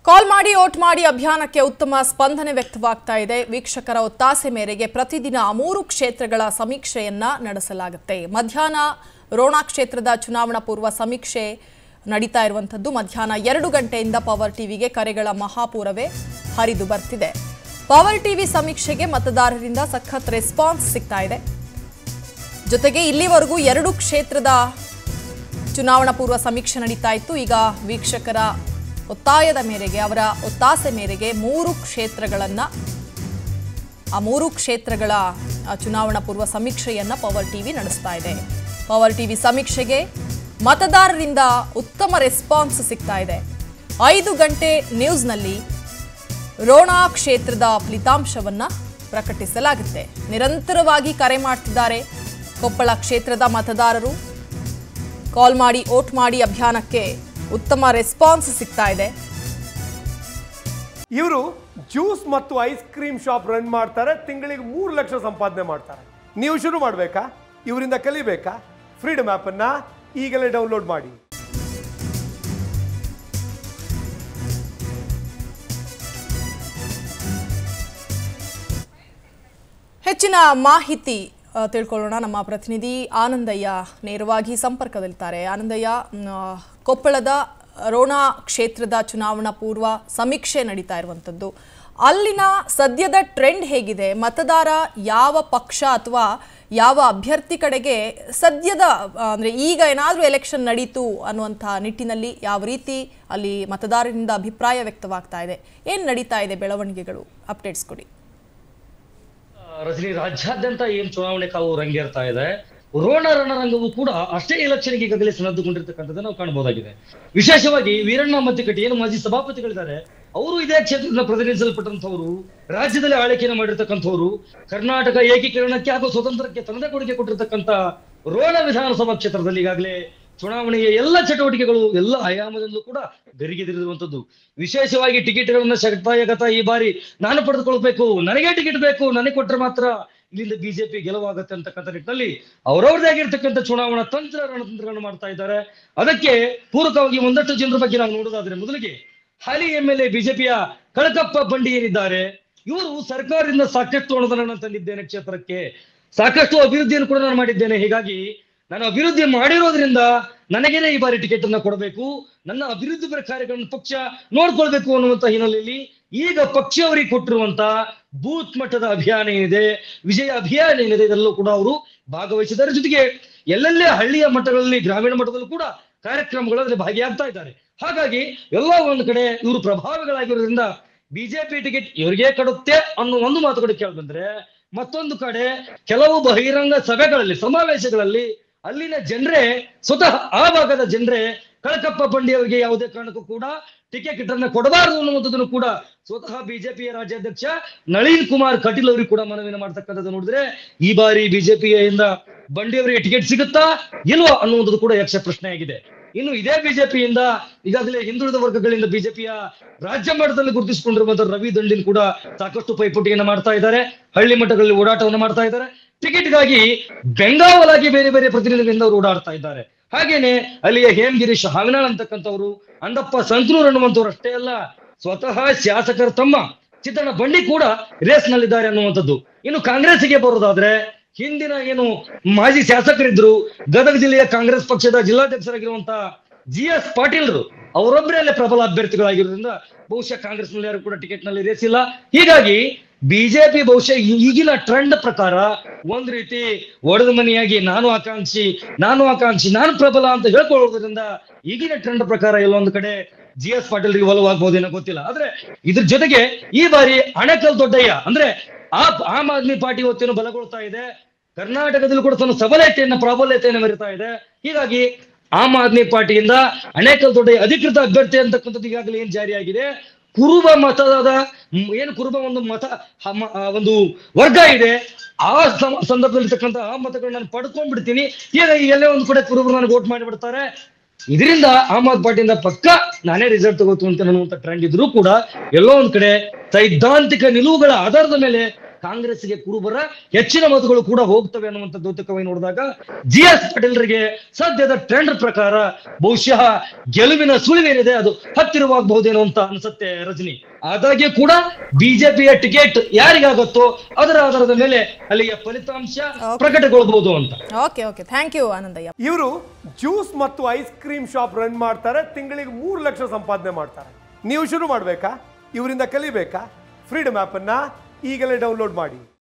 ಕಾಲ್ ಮಾಡಿ ಓಟ್ ಮಾಡಿ ಅಭಿಯಾನಕ್ಕೆ ಉತ್ತಮ ಸ್ಪಂದನೆ ವ್ಯಕ್ತವಾಗ್ತಾ ಇದೆ ವೀಕ್ಷಕರ ಒತ್ತಾಸೆ ಮೇರೆಗೆ ಪ್ರತಿದಿನ ಮೂರು ಕ್ಷೇತ್ರಗಳ ಸಮೀಕ್ಷೆಯನ್ನ ನಡೆಸಲಾಗುತ್ತೆ ಮಧ್ಯಾಹ್ನ ರೋಣ ಕ್ಷೇತ್ರದ ಚುನಾವಣಾ ಪೂರ್ವ ಸಮೀಕ್ಷೆ ನಡೀತಾ ಇರುವಂಥದ್ದು ಮಧ್ಯಾಹ್ನ ಎರಡು ಗಂಟೆಯಿಂದ ಪವರ್ ಟಿವಿಗೆ ಕರೆಗಳ ಮಹಾಪೂರವೇ ಹರಿದು ಬರ್ತಿದೆ ಪವರ್ ಟಿವಿ ಸಮೀಕ್ಷೆಗೆ ಮತದಾರರಿಂದ ಸಖತ್ ರೆಸ್ಪಾನ್ಸ್ ಸಿಗ್ತಾ ಇದೆ ಜೊತೆಗೆ ಇಲ್ಲಿವರೆಗೂ ಎರಡು ಕ್ಷೇತ್ರದ ಚುನಾವಣಾ ಪೂರ್ವ ಸಮೀಕ್ಷೆ ನಡೀತಾ ಇತ್ತು ಈಗ ವೀಕ್ಷಕರ ಒತ್ತಾಯದ ಮೇರೆಗೆ ಅವರ ಒತ್ತಾಸೆ ಮೇರೆಗೆ ಮೂರು ಕ್ಷೇತ್ರಗಳನ್ನ ಆ ಮೂರು ಕ್ಷೇತ್ರಗಳ ಆ, ಚುನಾವಣಾ ಪೂರ್ವ ಸಮೀಕ್ಷೆಯನ್ನ ಪವರ್ ಟಿವಿ ನಡೆಸ್ತಾ ಇದೆ ಪವರ್ ಟಿವಿ ಸಮೀಕ್ಷೆಗೆ ಮತದಾರರಿಂದ ಉತ್ತಮ ರೆಸ್ಪಾನ್ಸ್ ಸಿಗ್ತಾ ಇದೆ ಐದು ಗಂಟೆ ನ್ಯೂಸ್ನಲ್ಲಿ ರೋಣಾ ಕ್ಷೇತ್ರದ ಫಲಿತಾಂಶವನ್ನ ಪ್ರಕಟಿಸಲಾಗುತ್ತೆ ನಿರಂತರವಾಗಿ ಕರೆ ಮಾಡ್ತಿದ್ದಾರೆ ಕೊಪ್ಪಳ ಕ್ಷೇತ್ರದ ಮತದಾರರು ಕಾಲ್ ಮಾಡಿ ಓಟ್ ಮಾಡಿ ಅಭಿಯಾನಕ್ಕೆ ಉತ್ತಮ ರೆಸ್ಪಾನ್ಸ್ ಸಿಗ್ತಾ ಇದೆ ಇವರು ಜ್ಯೂಸ್ ಮತ್ತು ಐಸ್ ಕ್ರೀಮ್ ಶಾಪ್ ರನ್ ಮಾಡ್ತಾರೆ ತಿಂಗಳಿಗೆ ಮೂರು ಲಕ್ಷ ಸಂಪಾದನೆ ಮಾಡ್ತಾರೆ ನೀವು ಶುರು ಮಾಡಬೇಕಾ ಇವರಿಂದ ಕಲಿಬೇಕಾ ಫ್ರೀಡಮ್ ಆ್ಯಪನ್ನು ಈಗಲೇ ಡೌನ್ಲೋಡ್ ಮಾಡಿ ಹೆಚ್ಚಿನ ಮಾಹಿತಿ ಆ, ತಿಳ್ಕೊಳ್ಳೋಣ ನಮ್ಮ ಪ್ರತಿನಿಧಿ ಆನಂದಯ್ಯ ನೇರವಾಗಿ ಸಂಪರ್ಕದಲ್ಲಿದ್ದಾರೆ ಆನಂದಯ್ಯ ಮ್, ಆ, ಕೊಪ್ಪಳದ ರೋಣ ಕ್ಷೇತ್ರದ ಚುನಾವಣಾ ಪೂರ್ವ ಸಮೀಕ್ಷೆ ನಡೀತಾ ಇರುವಂಥದ್ದು ಅಲ್ಲಿನ ಸದ್ಯದ ಟ್ರೆಂಡ್ ಹೇಗಿದೆ ಮತದಾರ ಯಾವ ಪಕ್ಷ ಅಥವಾ ಯಾವ ಅಭ್ಯರ್ಥಿ ಕಡೆಗೆ ಸದ್ಯದ ಆ, ಅಂದ್ರೆ ಈಗ ಏನಾದರೂ ಎಲೆಕ್ಷನ್ ನಡೀತು ಅನ್ನುವಂಥ ನಿಟ್ಟಿನಲ್ಲಿ ಯಾವ ರೀತಿ ಅಲ್ಲಿ ಮತದಾರರಿಂದ ಅಭಿಪ್ರಾಯ ವ್ಯಕ್ತವಾಗ್ತಾ ಇದೆ ಏನು ನಡೀತಾ ಇದೆ ಬೆಳವಣಿಗೆಗಳು ಅಪ್ಡೇಟ್ಸ್ ಕೊಡಿ ರಜನಿ ರಾಜ್ಯಾದ್ಯಂತ ಏನ್ ಚುನಾವಣೆ ಕಾವು ರಂಗೇರ್ತಾ ಇದೆ ರೋಣ ರಣರಂಗವು ಕೂಡ ಅಷ್ಟೇ ಎಲೆಕ್ಷನ್ಗೆ ಈಗಾಗಲೇ ಸನ್ನದ್ಧಗೊಂಡಿರ್ತಕ್ಕಂಥದ್ದು ನಾವು ಕಾಣಬಹುದಾಗಿದೆ ವಿಶೇಷವಾಗಿ ವೀರಣ್ಣ ಮತ್ತಿಕಟ್ಟಿ ಏನು ಮಾಜಿ ಸಭಾಪತಿಗಳಿದ್ದಾರೆ ಅವರು ಇದೇ ಕ್ಷೇತ್ರದಿಂದ ಪ್ರತಿನಿಧಿಸಲ್ಪಟ್ಟಂತವರು ರಾಜ್ಯದಲ್ಲಿ ಆಳ್ವಿಕೆಯನ್ನು ಮಾಡಿರ್ತಕ್ಕಂಥವ್ರು ಕರ್ನಾಟಕ ಏಕೀಕರಣಕ್ಕೆ ಹಾಗೂ ಸ್ವತಂತ್ರಕ್ಕೆ ತನ್ನದೇ ಕೊಡುಗೆ ಕೊಟ್ಟಿರ್ತಕ್ಕಂಥ ರೋಣ ವಿಧಾನಸಭಾ ಕ್ಷೇತ್ರದಲ್ಲಿ ಈಗಾಗಲೇ ಚುನಾವಣೆಯ ಎಲ್ಲ ಚಟುವಟಿಕೆಗಳು ಎಲ್ಲ ಆಯಾಮದಲ್ಲೂ ಕೂಡ ಗರಿಗೆದಿರುವಂತದ್ದು ವಿಶೇಷವಾಗಿ ಟಿಕೆಟ್ಗಳನ್ನ ಶತಾಯಗತ ಈ ಬಾರಿ ನಾನು ಪಡೆದುಕೊಳ್ಬೇಕು ನನಗೆ ಟಿಕೆಟ್ ಬೇಕು ನನಗೆ ಕೊಟ್ಟರೆ ಮಾತ್ರ ಇಲ್ಲಿಂದ ಬಿಜೆಪಿ ಗೆಲುವಾಗುತ್ತೆ ಅಂತಕ್ಕಂಥ ನಿಟ್ಟಿನಲ್ಲಿ ಅವರವ್ರದೇ ಆಗಿರ್ತಕ್ಕಂಥ ಚುನಾವಣಾ ತಂತ್ರ ರಣತಂತ್ರಗಳನ್ನು ಮಾಡ್ತಾ ಇದ್ದಾರೆ ಅದಕ್ಕೆ ಪೂರಕವಾಗಿ ಒಂದಷ್ಟು ಜನರ ಬಗ್ಗೆ ನಾವು ನೋಡೋದಾದ್ರೆ ಮೊದಲಿಗೆ ಹಾಲಿ ಎಂ ಎಲ್ ಎ ಬಿಜೆಪಿಯ ಕಳಕಪ್ಪ ಬಂಡಿ ಏನಿದ್ದಾರೆ ಇವರು ಸರ್ಕಾರದಿಂದ ಸಾಕಷ್ಟು ಅನುದಾನ ತಂದಿದ್ದೇನೆ ಕ್ಷೇತ್ರಕ್ಕೆ ಸಾಕಷ್ಟು ಅಭಿವೃದ್ಧಿಯನ್ನು ಕೂಡ ನಾನು ಮಾಡಿದ್ದೇನೆ ಹೀಗಾಗಿ ನಾನು ಅಭಿವೃದ್ಧಿ ಮಾಡಿರೋದ್ರಿಂದ ನನಗೇನೆ ಈ ಬಾರಿ ಟಿಕೆಟ್ ಅನ್ನ ಕೊಡಬೇಕು ನನ್ನ ಅಭಿವೃದ್ಧಿ ಪರ ಕಾರ್ಯಗಳನ್ನು ಪಕ್ಷ ನೋಡ್ಕೊಳ್ಬೇಕು ಅನ್ನುವಂತ ಹಿನ್ನೆಲೆಯಲ್ಲಿ ಈಗ ಪಕ್ಷವರಿಗೆ ಕೊಟ್ಟಿರುವಂತ ಬೂತ್ ಮಟ್ಟದ ಅಭಿಯಾನ ಏನಿದೆ ವಿಜಯ ಅಭಿಯಾನ ಏನಿದೆ ಇದೆಲ್ಲವೂ ಕೂಡ ಅವರು ಭಾಗವಹಿಸಿದ್ದಾರೆ ಜೊತೆಗೆ ಎಲ್ಲೆಲ್ಲೇ ಹಳ್ಳಿಯ ಮಟ್ಟಗಳಲ್ಲಿ ಗ್ರಾಮೀಣ ಮಟ್ಟದಲ್ಲೂ ಕೂಡ ಕಾರ್ಯಕ್ರಮಗಳಲ್ಲಿ ಭಾಗಿಯಾಗ್ತಾ ಇದ್ದಾರೆ ಹಾಗಾಗಿ ಎಲ್ಲ ಒಂದು ಕಡೆ ಇವರು ಪ್ರಭಾವಿಗಳಾಗಿರೋದ್ರಿಂದ ಬಿಜೆಪಿ ಟಿಕೆಟ್ ಇವರಿಗೆ ಕೊಡುತ್ತೆ ಅನ್ನೋ ಒಂದು ಮಾತು ಕೂಡ ಕೇಳಿ ಬಂದ್ರೆ ಮತ್ತೊಂದು ಕಡೆ ಕೆಲವು ಬಹಿರಂಗ ಸಭೆಗಳಲ್ಲಿ ಸಮಾವೇಶಗಳಲ್ಲಿ ಅಲ್ಲಿನ ಜನರೇ ಸ್ವತಃ ಆ ಭಾಗದ ಜನರೇ ಕಳಕಪ್ಪ ಬಂಡಿ ಅವರಿಗೆ ಯಾವುದೇ ಕಾರಣಕ್ಕೂ ಕೂಡ ಟಿಕೆಟ್ ಅನ್ನ ಕೊಡಬಾರದು ಅನ್ನುವಂಥದ್ದನ್ನು ಕೂಡ ಸ್ವತಃ ಬಿಜೆಪಿಯ ರಾಜ್ಯಾಧ್ಯಕ್ಷ ನಳಿನ್ ಕುಮಾರ್ ಕಟೀಲ್ ಅವರಿಗೆ ಕೂಡ ಮನವಿನ ಮಾಡ್ತಕ್ಕಂಥದ್ದು ನೋಡಿದ್ರೆ ಈ ಬಾರಿ ಬಿಜೆಪಿಯಿಂದ ಬಂಡಿ ಅವರಿಗೆ ಟಿಕೆಟ್ ಸಿಗುತ್ತಾ ಇಲ್ವಾ ಅನ್ನುವಂಥದ್ದು ಕೂಡ ಯಕ್ಷ ಪ್ರಶ್ನೆ ಆಗಿದೆ ಇನ್ನು ಇದೇ ಬಿಜೆಪಿಯಿಂದ ಈಗಾಗಲೇ ಹಿಂದುಳಿದ ವರ್ಗಗಳಿಂದ ಬಿಜೆಪಿಯ ರಾಜ್ಯ ಮಟ್ಟದಲ್ಲಿ ಗುರುತಿಸಿಕೊಂಡಿರುವಂತಹ ರವಿ ದಂಡಿನ್ ಕೂಡ ಸಾಕಷ್ಟು ಪೈಪೋಟಿಯನ್ನು ಮಾಡ್ತಾ ಇದ್ದಾರೆ ಹಳ್ಳಿ ಮಟ್ಟಗಳಲ್ಲಿ ಓಡಾಟವನ್ನು ಮಾಡ್ತಾ ಇದ್ದಾರೆ ಟಿಕೆಟ್ಗಾಗಿ ಬೆಂಗಾವಲಾಗಿ ಬೇರೆ ಬೇರೆ ಪ್ರತಿನಿಧಿಗಳಿಂದ ಅವರು ಓಡಾಡ್ತಾ ಇದ್ದಾರೆ ಹಾಗೇನೆ ಅಲ್ಲಿಯ ಹೇಮಗಿರೀಶ್ ಹಾವಿನಾಳ್ ಅಂತಕ್ಕಂಥವ್ರು ಅಂದಪ್ಪ ಸಂಕನೂರ್ ಅನ್ನುವಂಥವ್ರು ಅಷ್ಟೇ ಅಲ್ಲ ಸ್ವತಃ ಶಾಸಕರ ತಮ್ಮ ಚಿತ್ರಣ ಬಂಡಿ ಕೂಡ ರೇಸ್ ನಲ್ಲಿದ್ದಾರೆ ಅನ್ನುವಂಥದ್ದು ಇನ್ನು ಕಾಂಗ್ರೆಸ್ಗೆ ಬರೋದಾದ್ರೆ ಹಿಂದಿನ ಏನು ಮಾಜಿ ಶಾಸಕರಿದ್ರು ಗದಗ ಜಿಲ್ಲೆಯ ಕಾಂಗ್ರೆಸ್ ಪಕ್ಷದ ಜಿಲ್ಲಾಧ್ಯಕ್ಷರಾಗಿರುವಂತ ಜಿ ಎಸ್ ಪಾಟೀಲ್ರು ಅವರೊಬ್ಬರೇ ಅಲ್ಲೇ ಪ್ರಬಲ ಅಭ್ಯರ್ಥಿಗಳಾಗಿರೋದ್ರಿಂದ ಬಹುಶಃ ಕಾಂಗ್ರೆಸ್ನಲ್ಲಿ ಯಾರು ಕೂಡ ಟಿಕೆಟ್ ನಲ್ಲಿ ರೇಸ್ ಇಲ್ಲ ಹೀಗಾಗಿ ಬಿಜೆಪಿ ಬಹುಶಃ ಈ- ಈಗಿನ ಟ್ರೆಂಡ್ ಪ್ರಕಾರ ಒಂದ್ ರೀತಿ ಒಡೆದ ಮನೆಯಾಗಿ ನಾನು ಆಕಾಂಕ್ಷಿ ನಾನು ಆಕಾಂಕ್ಷಿ ನಾನು ಪ್ರಬಲ ಅಂತ ಹೇಳ್ಕೊಳ್ಳೋದ್ರಿಂದ ಈಗಿನ ಟ್ರೆಂಡ್ ಪ್ರಕಾರ ಎಲ್ಲೊಂದು ಕಡೆ ಜಿ ಎಸ್ ಪಾಟೀಲ್ರಿಗೆ ಒಲವಾಗ್ಬೋದೇನೋ ಗೊತ್ತಿಲ್ಲ ಆದ್ರೆ ಇದ್ರ ಜೊತೆಗೆ ಈ ಬಾರಿ ಅಣಕಲ್ ದೊಡ್ಡಯ್ಯ ಅಂದ್ರೆ ಆ ಆಮ್ ಆದ್ಮಿ ಪಾರ್ಟಿ ಇವತ್ತೇನು ಬಲಗೊಳ್ತಾ ಇದೆ ಕರ್ನಾಟಕದಲ್ಲಿ ಕೂಡ ತನ್ನ ಸಬಲತೆಯನ್ನ ಪ್ರಾಬಲ್ಯತೆಯನ್ನು ಮೆರಿತಾ ಇದೆ ಹೀಗಾಗಿ ಆಮ್ ಆದ್ಮಿ ಪಾರ್ಟಿಯಿಂದ ಅನೇಕ ದೊಡ್ಡ ಅಧಿಕೃತ ಅಭ್ಯರ್ಥಿ ಅಂತಕ್ಕಂಥದ್ದು ಈಗಾಗಲೇ ಏನ್ ಜಾರಿಯಾಗಿದೆ ಕುರುಬ ಮತದ ಮ್, ಏನು ಕುರುಬ ಒಂದು ಮತ ಹ- ಮ- ಆ ಒಂದು ವರ್ಗ ಇದೆ ಆ ಸಮ- ಸಂದರ್ಭದಲ್ಲಿ ಇರ್ತಕ್ಕಂಥ ಆ ಮತಗಳನ್ನ ನಾನು ಪಡ್ಕೊಂಡ್ಬಿಡ್ತೀನಿ ಹೀಗಾಗಿ ಎಲ್ಲೇ ಒಂದು ಕಡೆ ಕುರುಬರು ನನಗೆ ವೋಟ್ ಮಾಡಿಬಿಡ್ತಾರೆ ಇದರಿಂದ ಆಮ್ ಆದ್ಮಿ ಪಾರ್ಟಿಯಿಂದ ಪಕ್ಕ ನಾನೇ ರಿಸಲ್ಟ್ ತಗೋತು ಅಂತ ಅನ್ನುವಂತ ಟ್ರೆಂಡ್ ಇದ್ರೂ ಕೂಡ ಎಲ್ಲೋ ಒಂದ್ ಕಡೆ ಸೈದ್ಧಾಂತಿಕ ನಿಲುವುಗಳ ಆಧಾರದ ಮೇಲೆ ಕಾಂಗ್ರೆಸ್ಗೆ ಕುರುಬರ ಹೆಚ್ಚಿನ ಮತಗಳು ಕೂಡ ಹೋಗ್ತವೆ ಅನ್ನುವಂಥ ದ್ಯೋತಕವಾಗಿ ನೋಡಿದಾಗ ಜಿ ಎಸ್ ಪಾಟೀಲ್ರಿಗೆ ಸದ್ಯದ ಟ್ರೆಂಡ್ ಪ್ರಕಾರ ಬಹುಶಃ ಗೆಲುವಿನ ಸುಳಿವೇನಿದೆ ಅದು ಹತ್ತಿರವಾಗಬಹುದೇನೋ ಅಂತ ಅನ್ಸುತ್ತೆ ರಜನಿ ಆದಾಗ್ಯೂ ಕೂಡ ಬಿಜೆಪಿಯ ಟಿಕೆಟ್ ಯಾರಿಗಾಗತ್ತೋ ಅದರ ಆಧಾರದ ಮೇಲೆ ಅಲ್ಲಿಗೆ ಫಲಿತಾಂಶ ಪ್ರಕಟಗೊಳ್ಳಬಹುದು ಅಂತ okay okay thank you Anandayya ಇವರು ಜ್ಯೂಸ್ ಮತ್ತು ಐಸ್ ಕ್ರೀಮ್ ಶಾಪ್ ರನ್ ಮಾಡ್ತಾರೆ ತಿಂಗಳಿಗೆ ಮೂರು ಲಕ್ಷ ಸಂಪಾದನೆ ಮಾಡ್ತಾರೆ ನೀವು ಶುರು ಮಾಡಬೇಕಾ ಇವರಿಂದ ಕಲಿಬೇಕಾ ಫ್ರೀಡಮ್ ಆ್ಯಪನ್ನು ಈಗಲೇ ಡೌನ್ಲೋಡ್ ಮಾಡಿ